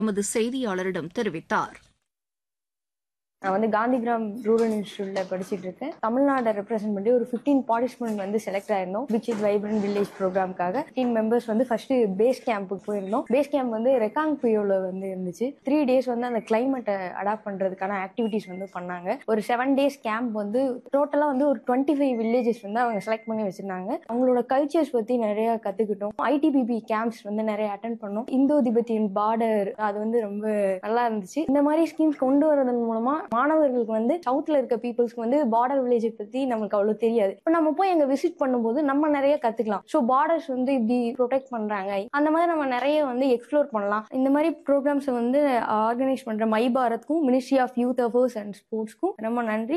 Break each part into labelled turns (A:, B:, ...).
A: எமது செய்தியாளரிடம் தெரிவித்தார்
B: நான் வந்து காந்திகிராம் ரூரல் இன்ஸ்டியூட்ல படிச்சுட்டு இருக்கேன் தமிழ்நாட்டை ரெப்ரசென்ட் பண்ணி ஒரு ஃபிஃப்டீன் பார்ட்டிசிபென்ட் வந்து செலக்ட் ஆயிருந்தோம் விச் இட் வைப்ரண்ட் வில்லேஜ் ப்ரோக்ராம்காக ஃபிஃப்டீன் மெம்பர்ஸ் வந்து ஃபர்ஸ்ட் பேஸ் கேம்புக்கு போயிருந்தோம் பேஸ் கேம்ப் வந்து ரெக்காங் பியோல வந்து இருந்துச்சு த்ரீ டேஸ் வந்து அந்த கிளைமேட்டை அடாப்ட் பண்றதுக்கான ஆக்டிவிட்டிஸ் வந்து பண்ணாங்க ஒரு செவன் டேஸ் கேம்ப் வந்து டோட்டலா வந்து ஒரு டுவெண்ட்டி ஃபைவ் வில்லேஜஸ் வந்து அவங்க செலக்ட் பண்ணி வச்சிருந்தாங்க அவங்களோட கல்ச்சர்ஸ் பத்தி நிறைய கத்துக்கிட்டோம் ஐடிபிபி கேம்ப்ஸ் வந்து நிறைய அட்டன் பண்ணோம் இந்தோ திபெத்தியன் பார்டர் அது வந்து ரொம்ப நல்லா இருந்துச்சு இந்த மாதிரி ஸ்கீம்ஸ் கொண்டு வரதன் மூலமா மாணவர்களுக்கு வந்து சவுத்ல இருக்க பீப்புள்ஸ்க்கு வந்து பார்டர் வில்லேஜை பத்தி நம்மளுக்கு அவ்வளவு தெரியாது இப்போ நம்ம போய் அங்க விசிட் பண்ணும்போது நம்ம நிறைய கத்துக்கலாம் ஸோ பார்டர்ஸ் வந்து இப்படி ப்ரொடெக்ட் பண்றாங்க அந்த மாதிரி நம்ம நிறைய வந்து எக்ஸ்ப்ளோர் பண்ணலாம் இந்த மாதிரி ப்ரோக்ராம்ஸ் வந்து ஆர்கனைஸ் பண்ற மை பாரத்க்கும் ministry of youth affairs and ஸ்போர்ட்ஸ்க்கும் ரொம்ப நன்றி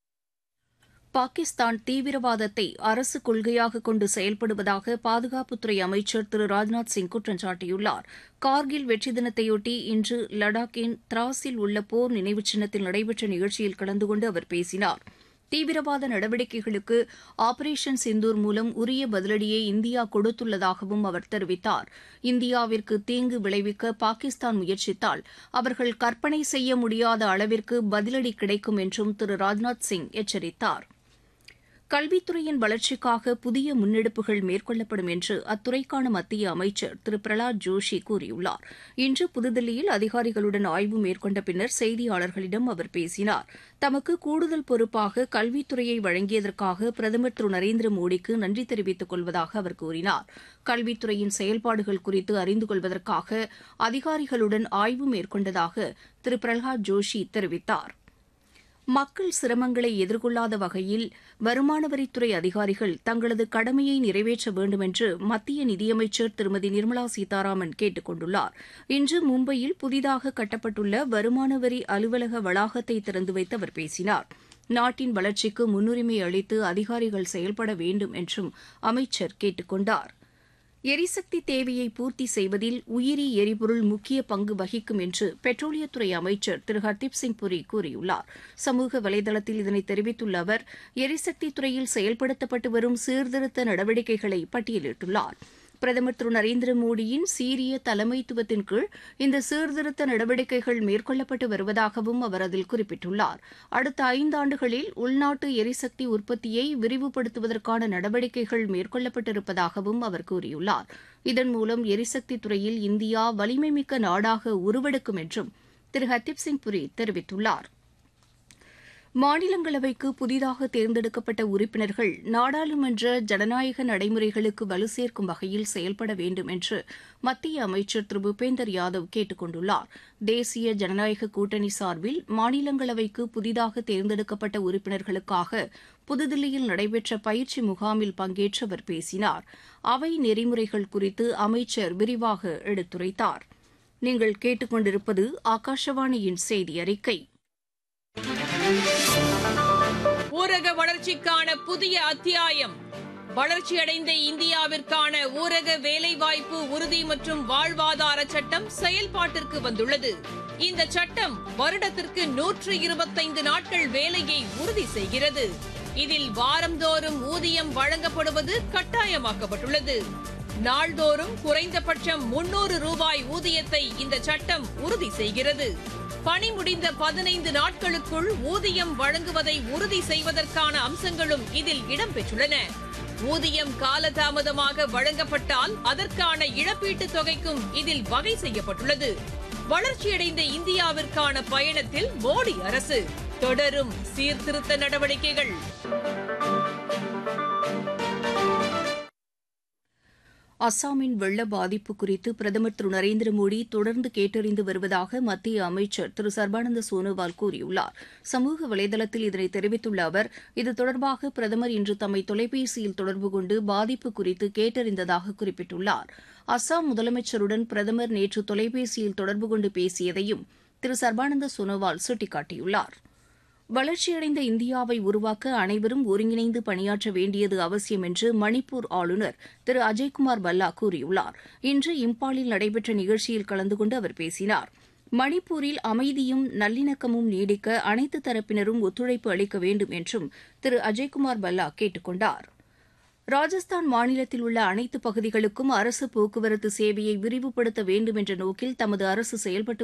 A: பாகிஸ்தான் தீவிரவாதத்தை அரசு கொள்கையாக கொண்டு செயல்படுவதாக பாதுகாப்புத்துறை அமைச்சர் திரு ராஜ்நாத் சிங் குற்றம் சாட்டியுள்ளார் கார்கில் வெற்றி தினத்தையொட்டி இன்று லடாக்கின் திராஸில் உள்ள போர் நினைவுச் சின்னத்தில் நடைபெற்ற நிகழ்ச்சியில் கலந்து கொண்டு அவர் பேசினார் தீவிரவாத நடவடிக்கைகளுக்கு ஆபரேஷன் சிந்தூர் மூலம் உரிய பதிலடியை இந்தியா கொடுத்துள்ளதாகவும் அவர் தெரிவித்தார் இந்தியாவிற்கு தீங்கு விளைவிக்க பாகிஸ்தான் முயற்சித்தால் அவர்கள் கற்பனை செய்ய முடியாத அளவிற்கு பதிலடி கிடைக்கும் என்றும் திரு ராஜ்நாத் சிங் எச்சரித்தார் கல்வித்துறையின் வளர்ச்சிக்காக புதிய முன்னெடுப்புகள் மேற்கொள்ளப்படும் என்று அத்துறைக்கான மத்திய அமைச்சர் திரு பிரலாத் ஜோஷி கூறியுள்ளார் இன்று புதுதில்லியில் அதிகாரிகளுடன் ஆய்வு மேற்கொண்ட பின்னர் செய்தியாளர்களிடம் அவர் பேசினார் தமக்கு கூடுதல் பொறுப்பாக கல்வித்துறையை வழங்கியதற்காக பிரதமர் திரு நரேந்திர மோடிக்கு நன்றி தெரிவித்துக் கொள்வதாக அவர் கூறினார் கல்வித்துறையின் செயல்பாடுகள் குறித்து அறிந்து கொள்வதற்காக அதிகாரிகளுடன் ஆய்வு மேற்கொண்டதாக திரு பிரகலாத் ஜோஷி தெரிவித்தார் மக்கள் சிரமங்களை எதிர்கொள்ளாத வகையில் வருமான வரித்துறை அதிகாரிகள் தங்களது கடமையை நிறைவேற்ற வேண்டும் என்று மத்திய நிதியமைச்சர் திருமதி நிர்மலா சீதாராமன் கேட்டுக் கொண்டுள்ளார் இன்று மும்பையில் புதிதாக கட்டப்பட்டுள்ள வருமான வரி அலுவலக வளாகத்தை திறந்து வைத்து அவர் பேசினார் நாட்டின் வளர்ச்சிக்கு முன்னுரிமை அளித்து அதிகாரிகள் செயல்பட வேண்டும் என்றும் அமைச்சர் கேட்டுக் கொண்டார் எரிசக்தி தேவையை பூர்த்தி செய்வதில் உயிரி எரிபொருள் முக்கிய பங்கு வகிக்கும் என்று பெட்ரோலியத்துறை அமைச்சர் திரு ஹர்தீப் சிங் புரி கூறியுள்ளார் சமூக வலைதளத்தில் இதனை தெரிவித்துள்ள அவர் எரிசக்தி துறையில் செயல்படுத்தப்பட்டு வரும் சீர்திருத்த நடவடிக்கைகளை பட்டியலிட்டுள்ளார் பிரதமர் திரு நரேந்திர மோடியின் சீரிய தலைமைத்துவத்தின் கீழ் இந்த சீர்திருத்த நடவடிக்கைகள் மேற்கொள்ளப்பட்டு வருவதாகவும் அவர் அதில் குறிப்பிட்டுள்ளார் அடுத்த ஐந்தாண்டுகளில் உள்நாட்டு எரிசக்தி உற்பத்தியை விரிவுபடுத்துவதற்கான நடவடிக்கைகள் மேற்கொள்ளப்பட்டிருப்பதாகவும் அவர் கூறியுள்ளார் இதன் மூலம் எரிசக்தி துறையில் இந்தியா வலிமைமிக்க நாடாக உருவெடுக்கும் என்றும் திரு ஹர்தீப் சிங் புரி தெரிவித்துள்ளார் மாநிலங்களவைக்கு புதிதாக தேர்ந்தெடுக்கப்பட்ட உறுப்பினர்கள் நாடாளுமன்ற ஜனநாயக நடைமுறைகளுக்கு வலு சேர்க்கும் வகையில் செயல்பட வேண்டும் என்று மத்திய அமைச்சர் திரு பூபேந்தர் யாதவ் கேட்டுக் கொண்டுள்ளார் தேசிய ஜனநாயக கூட்டணி சார்பில் மாநிலங்களவைக்கு புதிதாக தேர்ந்தெடுக்கப்பட்ட உறுப்பினர்களுக்காக புதுதில்லியில் நடைபெற்ற பயிற்சி முகாமில் பங்கேற்று அவர் பேசினார் அவை நெறிமுறைகள் குறித்து அமைச்சர் விரிவாக எடுத்துரைத்தார் நீங்கள் கேட்டுக்கொண்டிருப்பது ஆகாஷவாணியின் செய்தி அறிக்கை
C: ஊரக வளர்ச்சிக்கான புதிய அத்தியாயம் வளர்ச்சியடைந்த இந்தியாவிற்கான ஊரக வேலைவாய்ப்பு உறுதி மற்றும் வாழ்வாதார சட்டம் செயல்பாட்டிற்கு வந்துள்ளது இந்த சட்டம் வருடத்திற்கு நூற்று இருபத்தைந்து நாட்கள் வேலையை உறுதி செய்கிறது இதில் வாரந்தோறும் ஊதியம் வழங்கப்படுவது கட்டாயமாக்கப்பட்டுள்ளது நாள்தோறும் குறைந்தபட்சம் முன்னூறு ரூபாய் ஊதியத்தை இந்த சட்டம் உறுதி செய்கிறது பணி முடிந்த பதினைந்து நாட்களுக்குள் ஊதியம் வழங்குவதை உறுதி செய்வதற்கான அம்சங்களும் இதில் இடம்பெற்றுள்ளன ஊதியம் காலதாமதமாக வழங்கப்பட்டால் அதற்கான இழப்பீட்டுத் தொகைக்கும் இதில் வகை செய்யப்பட்டுள்ளது வளர்ச்சியடைந்த இந்தியாவிற்கான பயணத்தில் மோடி அரசு தொடரும் சீர்திருத்த நடவடிக்கைகள்
A: அஸ்ஸாமின் வெள்ள பாதிப்பு குறித்து பிரதமர் திரு நரேந்திர மோடி தொடர்ந்து கேட்டறிந்து வருவதாக மத்திய அமைச்சர் திரு சர்பானந்த சோனோவால் கூறியுள்ளார் சமூக வலைதளத்தில் இதனை தெரிவித்துள்ள அவர் இது தொடர்பாக பிரதமர் இன்று தம்மை தொலைபேசியில் தொடர்பு கொண்டு பாதிப்பு குறித்து கேட்டறிந்ததாக குறிப்பிட்டுள்ளார் அஸ்ஸாம் முதலமைச்சருடன் பிரதமர் நேற்று தொலைபேசியில் தொடர்பு கொண்டு பேசியதையும் திரு சர்பானந்த சோனோவால் சுட்டிக்காட்டியுள்ளார் வளர்ச்சியடைந்த இந்தியாவை உருவாக்க அனைவரும் ஒருங்கிணைந்து பணியாற்ற வேண்டியது அவசியம் என்று மணிப்பூர் ஆளுநர் திரு அஜய்குமார் பல்லா கூறியுள்ளார் இன்று இம்பாலில் நடைபெற்ற நிகழ்ச்சியில் கலந்து கொண்டு அவர் பேசினார் மணிப்பூரில் அமைதியும் நல்லிணக்கமும் நீடிக்க அனைத்து தரப்பினரும் ஒத்துழைப்பு அளிக்க வேண்டும் என்றும் திரு அஜய்குமார் பல்லா கேட்டுக் கொண்டார் ராஜஸ்தான் மாநிலத்தில் உள்ள அனைத்து பகுதிகளுக்கும் அரசு போக்குவரத்து சேவையை விரிவுபடுத்த வேண்டும் என்ற நோக்கில் தமது அரசு செயல்பட்டு